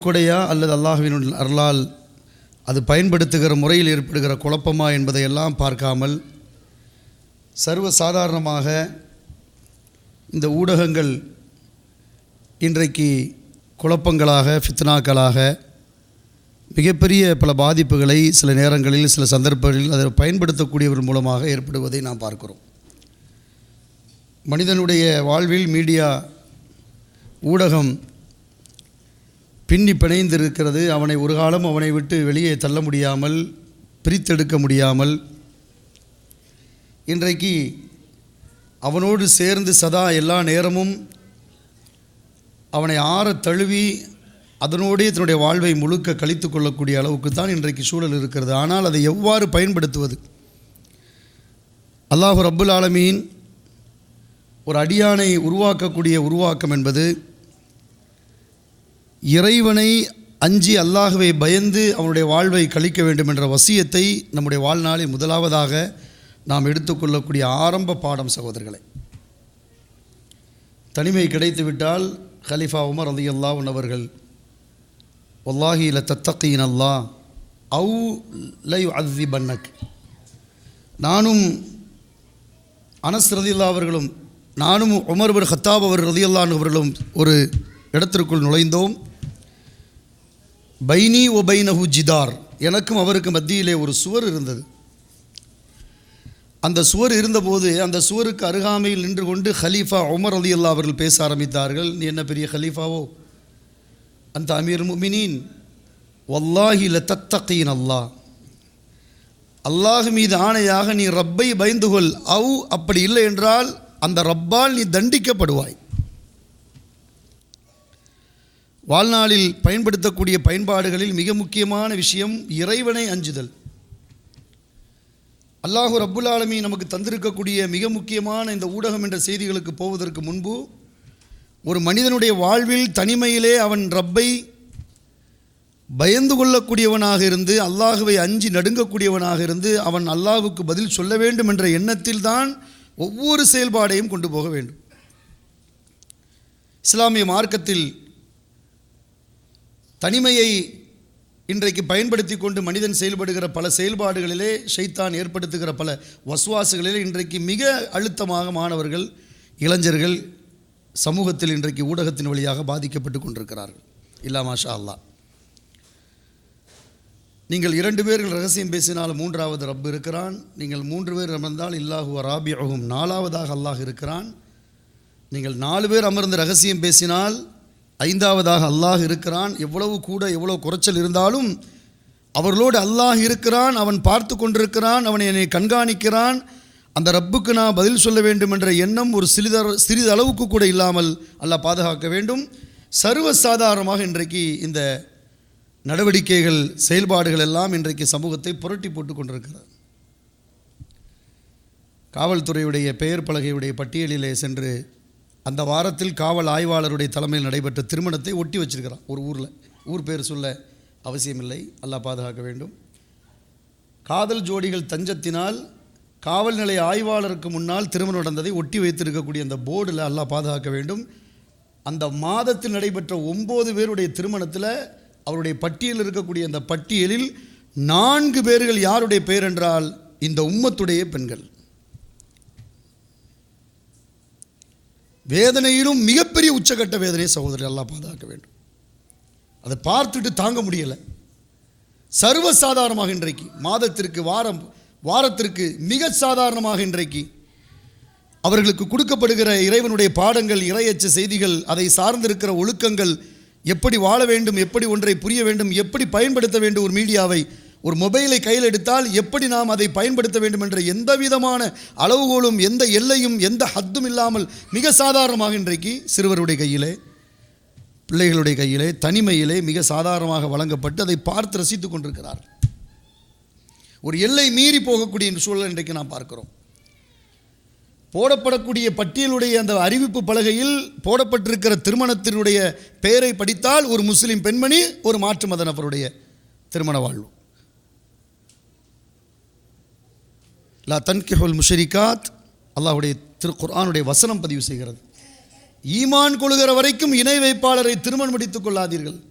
கொடையா அல்லது அல்லாஹுவின் அருளால் அது பயன்படுத்துகிற முறையில் ஏற்படுகிற குழப்பமா என்பதையெல்லாம் பார்க்காமல் சர்வ சாதாரணமாக இந்த ஊடகங்கள் இன்றைக்கு குழப்பங்களாக ஃபித்னாக்களாக மிகப்பெரிய பல பாதிப்புகளை சில நேரங்களில் சில சந்தர்ப்பங்களில் அதை பயன்படுத்தக்கூடியவர் மூலமாக ஏற்படுவதை நாம் பார்க்கிறோம் மனிதனுடைய வாழ்வில் மீடியா ஊடகம் பின்னி பிணைந்திருக்கிறது அவனை ஒரு காலம் அவனை விட்டு வெளியே தள்ள முடியாமல் பிரித்தெடுக்க முடியாமல் இன்றைக்கு அவனோடு சேர்ந்து சதா எல்லா நேரமும் அவனை ஆறத் தழுவி அதனோடே தன்னுடைய வாழ்வை முழுக்க கழித்து கொள்ளக்கூடிய அளவுக்கு தான் இன்றைக்கு சூழல் இருக்கிறது ஆனால் அதை எவ்வாறு பயன்படுத்துவது அல்லாஹு ரப்புல் ஆலமீன் ஒரு அடியானை உருவாக்கக்கூடிய உருவாக்கம் என்பது இறைவனை அஞ்சி அல்லாஹுவை பயந்து அவனுடைய வாழ்வை கழிக்க வேண்டும் என்ற வசியத்தை நம்முடைய வாழ்நாளில் முதலாவதாக நாம் எடுத்துக்கொள்ளக்கூடிய ஆரம்ப பாடம் சகோதரர்களை தனிமை கிடைத்துவிட்டால் கலிஃபா உமர் அலி அல்லாஹ் அவர்கள் ஒல்லாஹி ல தத்தகீன் அல்லா அவு லை அதி பன்னக் நானும் அனஸ் ரதியுல்லா அவர்களும் நானும் உமர் பின் ஹத்தாப் அவர் ரதியுல்லான் அவர்களும் ஒரு இடத்திற்குள் நுழைந்தோம் பைனி ஒ பைனஹு ஜிதார் எனக்கும் அவருக்கு மத்தியிலே ஒரு சுவர் இருந்தது அந்த சுவர் இருந்தபோது அந்த சுவருக்கு அருகாமையில் நின்று கொண்டு ஹலீஃபா உமர் அலி அல்லா அவர்கள் பேச ஆரம்பித்தார்கள் நீ என்ன பெரிய ஹலீஃபாவோ அந்த அமீர் முமினின் வல்லாஹி ல தத்தகீன் அல்லாஹ் அல்லாஹ் மீது ஆணையாக நீ ரப்பை பயந்து கொள் அவு அப்படி இல்லை என்றால் அந்த ரப்பால் நீ தண்டிக்கப்படுவாய் வாழ்நாளில் பயன்படுத்தக்கூடிய பயன்பாடுகளில் மிக முக்கியமான விஷயம் இறைவனை அஞ்சுதல் அல்லாஹு ரப்புல் ஆலமீ நமக்கு தந்திருக்கக்கூடிய மிக முக்கியமான இந்த ஊடகம் என்ற செய்திகளுக்கு போவதற்கு முன்பு ஒரு மனிதனுடைய வாழ்வில் தனிமையிலே அவன் ரப்பை பயந்து கொள்ளக்கூடியவனாக இருந்து அல்லாஹுவை அஞ்சி நடுங்கக்கூடியவனாக இருந்து அவன் அல்லாஹுக்கு பதில் சொல்ல வேண்டும் என்ற எண்ணத்தில் தான் ஒவ்வொரு செயல்பாடையும் கொண்டு போக வேண்டும் இஸ்லாமிய மார்க்கத்தில் தனிமையை இன்றைக்கு பயன்படுத்தி கொண்டு மனிதன் செயல்படுகிற பல செயல்பாடுகளிலே ஷைத்தான் ஏற்படுத்துகிற பல வசுவாசுகளிலே இன்றைக்கு மிக அழுத்தமாக மாணவர்கள் இளைஞர்கள் சமூகத்தில் இன்றைக்கு ஊடகத்தின் வழியாக பாதிக்கப்பட்டு கொண்டிருக்கிறார்கள் இல்லா மாஷா அல்லா நீங்கள் இரண்டு பேர்கள் ரகசியம் பேசினால் மூன்றாவது ரப் இருக்கிறான் நீங்கள் மூன்று பேர் அமர்ந்தால் இல்லாஹு ராபியகும் நாலாவதாக அல்லாஹ் இருக்கிறான் நீங்கள் நாலு பேர் அமர்ந்து ரகசியம் பேசினால் ஐந்தாவதாக அல்லாஹ் இருக்கிறான் எவ்வளவு கூட எவ்வளவு குறைச்சல் இருந்தாலும் அவர்களோடு அல்லாஹ் இருக்கிறான் அவன் பார்த்து கொண்டிருக்கிறான் அவன் என்னை கண்காணிக்கிறான் அந்த ரப்புக்கு நான் பதில் சொல்ல வேண்டும் என்ற எண்ணம் ஒரு சிறித சிறிது அளவுக்கு கூட இல்லாமல் அல்லாஹ் பாதுகாக்க வேண்டும் சர்வசாதாரணமாக இன்றைக்கு இந்த நடவடிக்கைகள் செயல்பாடுகள் எல்லாம் இன்றைக்கு சமூகத்தை புரட்டி போட்டு கொண்டிருக்கிறது காவல்துறையுடைய பெயர் பலகையுடைய பட்டியலிலே சென்று அந்த வாரத்தில் காவல் ஆய்வாளருடைய தலைமையில் நடைபெற்ற திருமணத்தை ஒட்டி வச்சிருக்கிறான் ஒரு ஊரில் ஊர் பேர் சொல்ல அவசியமில்லை அல்லாஹ் பாதுகாக்க வேண்டும் காதல் ஜோடிகள் தஞ்சத்தினால் காவல் நிலைய ஆய்வாளருக்கு முன்னால் திருமணம் நடந்ததை ஒட்டி வைத்திருக்கக்கூடிய அந்த போர்டில் அல்லாஹ் பாதுகாக்க வேண்டும் அந்த மாதத்தில் நடைபெற்ற ஒம்பது பேருடைய திருமணத்தில் அவருடைய பட்டியலில் இருக்கக்கூடிய அந்த பட்டியலில் நான்கு பேர்கள் யாருடைய பெயர் என்றால் இந்த உம்மத்துடைய பெண்கள் வேதனையிலும் மிகப்பெரிய உச்சக்கட்ட வேதனையை சகோதரர் எல்லாம் பாதுகாக்க வேண்டும் அதை பார்த்துட்டு தாங்க முடியலை சர்வசாதாரணமாக இன்றைக்கு மாதத்திற்கு வாரம் வாரத்திற்கு மிக சாதாரணமாக இன்றைக்கு அவர்களுக்கு கொடுக்கப்படுகிற இறைவனுடைய பாடங்கள் இறையச்ச செய்திகள் அதை சார்ந்திருக்கிற ஒழுக்கங்கள் எப்படி வாழ வேண்டும் எப்படி ஒன்றை புரிய வேண்டும் எப்படி பயன்படுத்த வேண்டும் ஒரு மீடியாவை ஒரு மொபைலை கையில் எடுத்தால் எப்படி நாம் அதை பயன்படுத்த வேண்டும் என்ற எந்த விதமான அளவுகோலும் எந்த எல்லையும் எந்த ஹத்தும் இல்லாமல் மிக சாதாரணமாக இன்றைக்கு சிறுவருடைய கையிலே பிள்ளைகளுடைய கையிலே தனிமையிலே மிக சாதாரணமாக வழங்கப்பட்டு அதை பார்த்து ரசித்து கொண்டிருக்கிறார்கள் ஒரு எல்லை மீறி போகக்கூடிய சூழல் இன்றைக்கு நாம் பார்க்கிறோம் போடப்படக்கூடிய பட்டியலுடைய அந்த அறிவிப்பு பலகையில் போடப்பட்டிருக்கிற திருமணத்தினுடைய பெயரை படித்தால் ஒரு முஸ்லீம் பெண்மணி ஒரு மாற்று மத நபருடைய திருமண வாழ்வு லா தன்கிஹுல் முஷரிகாத் அல்லாஹ்வுடைய திரு குர்ஆனுடைய வசனம் பதிவு செய்கிறது ஈமான் கொள்கிற வரைக்கும் இணை வைப்பாளரை திருமணம் முடித்துக் கொள்ளாதீர்கள்